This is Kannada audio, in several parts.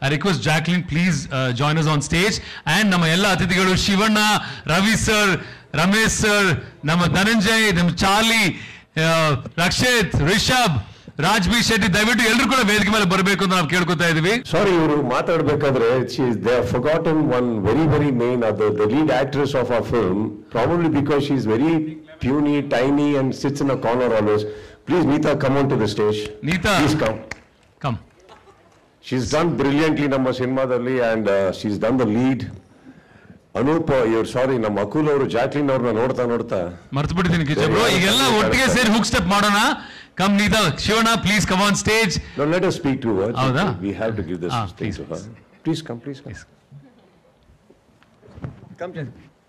I request Jacqueline please join us on stage and ನಮ್ಮ ಎಲ್ಲ ಅತಿಥಿಗಳು ಶಿವಣ್ಣ ರವಿ ಸರ್ ರಮೇಶ್ ಸರ್ ನಮ್ಮ ಧನಂಜಯ್ ನಮ್ಮ ಚಾರ್ಲಿ ಆ, ರಕ್ಷಿತ್ ರಿಷಬ್ ರಾಜ್ ಬಿ ಶೆಟ್ಟಿ ದಯವಿಟ್ಟು ಎಲ್ಲರೂ ಕೂಡ ವೇದಿಕೆ ಮೇಲೆ ಬರಬೇಕು ಅಂತ ನಾವು ಕೇಳ್ಕೊತಾ ಇದೀವಿ ಸಾರಿ ಇವರು ಮಾತಾಡ್ಬೇಕಾದ್ರೆ they forgotten one very very main ಅದು the lead actress of a film probably because she is very puny tiny and sits in a corner always please Neetha come on to the stage Neetha please come come she's done brilliantly ನಮ್ಮ ಸಿನಿಮಾದಲ್ಲಿ and she's done the lead Anoop ಇವ್ರು ಸಾರಿ ನಮ್ಮ ಅಕುಲ್ ಅವರು ಜಾಕ್ಲಿನ್ ಅವ್ರನ್ನ ನೋಡ್ತಾ ನೋಡ್ತಾ ಮರ್ತು ಬಿಟ್ಟಿದ್ದೀನಿ ಕಿಚ್ಚ ಬ್ರೋ ಈಗೆಲ್ಲ ಒಟ್ಟಿಗೆ ಸೇರಿ ಹುಕ್ ಸ್ಟೆಪ್ ಮಾಡೋಣ come Neetha Shivanna please come on stage No, let us speak to her. ಹೌದಾ? We have to give this Ah, thing please, to her. Please come, please come. Come, Jen.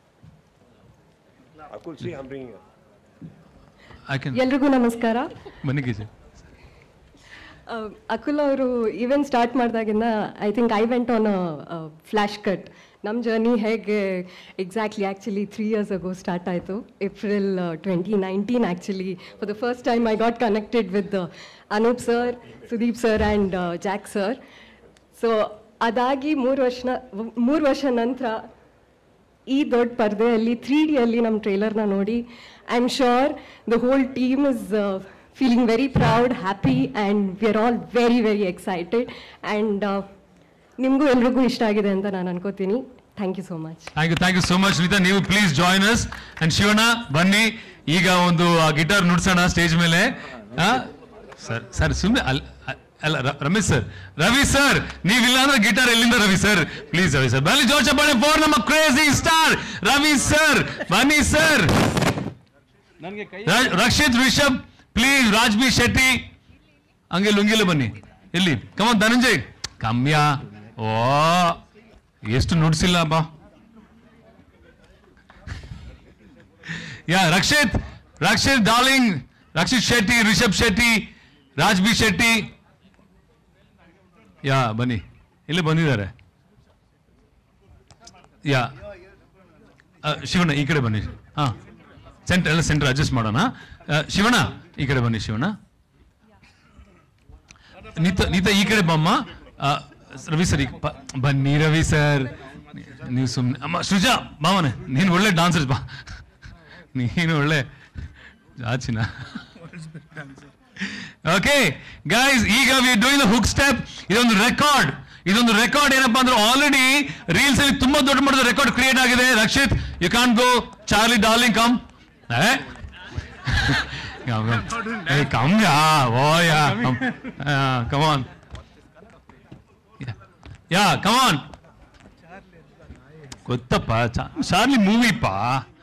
Akul, see, I'm bringing her. I can ಎಲ್ರಿಗೂ ನಮಸ್ಕಾರ ಬನ್ನಿ ಕಿಚ್ಚ ಅಹ್, ಅಕುಲ್ ಅವರು ಈವೆಂಟ್ ಸ್ಟಾರ್ಟ್ ಮಾಡಿದಾಗಿಂದ I think I went on a flash cut ನಮ್ಮ ಜರ್ನಿ ಹೇಗೆ exactly actually three years ago start ಆಯಿತು April twenty nineteen actually for the first time I got connected with Anoop sir Sudeep sir and Jack sir so ಅದಾಗಿ ಮೂರು ವರ್ಷ ಮೂರು ವರ್ಷ ನಂತರ ಈ ದೊಡ್ಡ ಪರದೆಯಲ್ಲಿ ತ್ರೀ ಡಿಯಲ್ಲಿ ನಮ್ಮ ಟ್ರೇಲರ್ನ ನೋಡಿ I am sure the whole team is feeling very proud happy and we are all very very excited and ನಿಮಗೂ ಎಲ್ರಿಗೂ ಇಷ್ಟ ಆಗಿದೆ ಅಂತ ನಾನು ಅನ್ಕೋತೀನಿ thank you so much thank you thank you so much Neetha ನೀವು please join us and Shivanna ಬನ್ನಿ ಈಗ ಒಂದು ಗಿಟಾರ್ ನುಡ್ಸೋಣ ಸ್ಟೇಜ್ ಮೇಲೆ ಸರ್ ಸರ್ ಸುಮ್ಮನೆ ಅಲ್ಲ ರ- ರಮೇಶ್ ಸರ್ ರವಿ ಸರ್ ನೀವಿಲ್ಲ ಅಂದ್ರೆ ಗಿಟಾರ್ ಎಲ್ಲಿಂದ Ravi sir please Ravi sir ಬನ್ನಿ ಜೋಶ ಬನ್ನಿ ಫೋರ್ ನಮ್ಮ ಕ್ರೇಜಿ ಸ್ಟಾರ್ ರವಿ ಸರ್ ಬನ್ನಿ ಸರ್ ರಕ್ಷಿತ್ ರಿಷಬ್ ಪ್ಲೀಸ್ ರಾಜ್ಬಿ ಶೆಟ್ಟಿ ಹಂಗೆ ಲುಂಗಿಲ್ಲ ಬನ್ನಿ ಎಲ್ಲಿ ಕಮನ್ ಧನಂಜಯ್ ಕಮ್ಯಾ ಓ ಎಷ್ಟು ನುಡ್ಸಿಲ್ಲ ಬಾ ಯಾ ರಕ್ಷಿತ್ ರಕ್ಷಿತ್ ಡಾರ್ಲಿಂಗ್ ರಕ್ಷಿತ್ ಶೆಟ್ಟಿ ರಿಷಬ್ ಶೆಟ್ಟಿ ರಾಜ್ ಬಿ ಶೆಟ್ಟಿ ಯಾ ಬನ್ನಿ ಇಲ್ಲಿ ಬಂದಿದ್ದಾರೆ ಯಾ ಆ, ಶಿವಣ್ಣ ಈ ಕಡೆ ಬನ್ನಿ ಹಾ ಸೆಂಟರ್ ಎಲ್ಲ ಸೆಂಟರ್ ಅಡ್ಜಸ್ಟ್ ಮಾಡೋಣ ಆ, ಶಿವಣ್ಣ ಈ ಕಡೆ ಬನ್ನಿ ಶಿವಣ್ಣ ನೀತ ನೀತ ಈ ಕಡೆ ಬಮ್ಮ ಆ, ರವಿ ಸರ್ ಈ ಪ- ಬನ್ನಿ ರವಿ ಸರ್ ನೀವು ಸುಮ್ಮನೆ ಅಮ್ಮ ಸೃಜಾ ಮಾವನೆ ನೀನು ಒಳ್ಳೆ ಡಾನ್ಸರ್ ಬಾ ನೀನು ಒಳ್ಳೆ ಆಚಿನ ಓಕೆ ಗೈಸ್ ಈಗ we doing the hook step ಇದೊಂದು ರೆಕಾರ್ಡ್ ಇದೊಂದು ರೆಕಾರ್ಡ್ ಏನಪ್ಪಾ ಅಂದ್ರೆ ಆಲ್ರೆಡಿ ರೀಲ್ಸ್ ಅಲ್ಲಿ ತುಂಬಾ ದೊಡ್ಡ ಮಟ್ಟದ ರೆಕಾರ್ಡ್ ಕ್ರಿಯೇಟ್ ಆಗಿದೆ Rakshit you can go Charlie darling come come yeah oh yeah come on yeah come on ಗೊತ್ತಪ್ಪ ಚಾ- ಚಾರ್ಲಿ ಮೂವಿಪ್ಪ